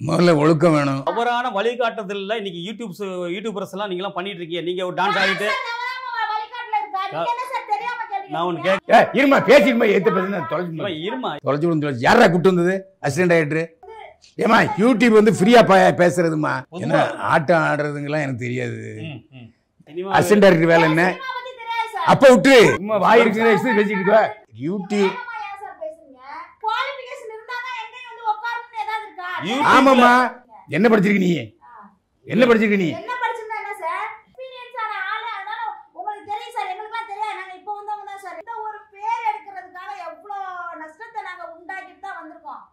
முதல்ல ஒழுக்கம் வேணும் தவறான வழிகாட்டுதல்ல இன்னைக்கு யூடியூப் யூடியூபர்ஸ் எல்லாம் நீங்க எல்லாம் பண்ணிட்டு இருக்கீங்க நீங்க ஒரு டான்ஸ் ஆடிட்டு நான் ஒண்ணு கேட்க ஏ இருமா பேசிடுமா ஏத்த பேசுனா தொலைச்சு இருமா தொலைச்சு விடும் தொலைச்சு யாரா கூட்டு வந்தது அசிஸ்டன்ட் ஆயிட்டு ஏமா யூடியூப் வந்து ஃப்ரீயா பேசுறதுமா என்ன ஆட்டம் ஆடுறதுங்கெல்லாம் எனக்கு தெரியாது ம், ம். இனிமே அசிஸ்டன்ட் டைரக்டர் வேலை என்ன அப்ப விட்டு சும்மா வாய் இருக்கிற வயசு பேசிட்டு இருக்க யூடியூப் யூடியூப்ல- ஆமாம்மா என்ன படிச்சிருக்க நீ என்ன படிச்சிருக்க நீ